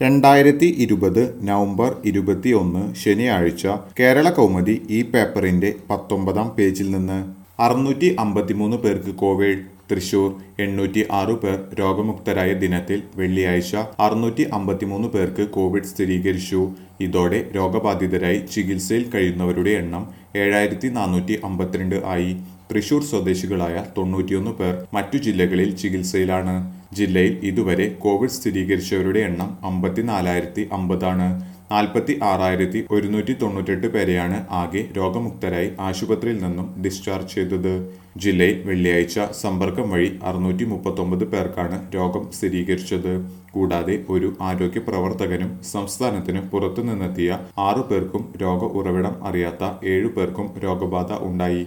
രണ്ടായിരത്തി ഇരുപത് നവംബർ ഇരുപത്തിയൊന്ന് ശനിയാഴ്ച കേരള കൗമുദി ഈ പേപ്പറിന്റെ പത്തൊമ്പതാം പേജിൽ നിന്ന് അറുന്നൂറ്റി അമ്പത്തിമൂന്ന് പേർക്ക് കോവിഡ് തൃശൂർ എണ്ണൂറ്റി ആറ് പേർ രോഗമുക്തരായ ദിനത്തിൽ വെള്ളിയാഴ്ച അറുന്നൂറ്റി അമ്പത്തിമൂന്ന് പേർക്ക് കോവിഡ് സ്ഥിരീകരിച്ചു ഇതോടെ രോഗബാധിതരായി ചികിത്സയിൽ കഴിയുന്നവരുടെ എണ്ണം ഏഴായിരത്തി നാനൂറ്റി അമ്പത്തിരണ്ട് ആയി തൃശൂർ സ്വദേശികളായ തൊണ്ണൂറ്റിയൊന്ന് പേർ മറ്റു ജില്ലകളിൽ ചികിത്സയിലാണ് ജില്ലയിൽ ഇതുവരെ കോവിഡ് സ്ഥിരീകരിച്ചവരുടെ എണ്ണം അമ്പത്തിനാലായിരത്തി അമ്പതാണ് നാൽപ്പത്തി ആറായിരത്തി ഒരുന്നൂറ്റി തൊണ്ണൂറ്റെട്ട് പേരെയാണ് ആകെ രോഗമുക്തരായി ആശുപത്രിയിൽ നിന്നും ഡിസ്ചാർജ് ചെയ്തത് ജില്ലയിൽ വെള്ളിയാഴ്ച സമ്പർക്കം വഴി അറുന്നൂറ്റി മുപ്പത്തൊമ്പത് പേർക്കാണ് രോഗം സ്ഥിരീകരിച്ചത് കൂടാതെ ഒരു ആരോഗ്യ പ്രവർത്തകനും സംസ്ഥാനത്തിന് പുറത്തു നിന്നെത്തിയ ആറു പേർക്കും രോഗ ഉറവിടം അറിയാത്ത ഏഴു പേർക്കും രോഗബാധ ഉണ്ടായി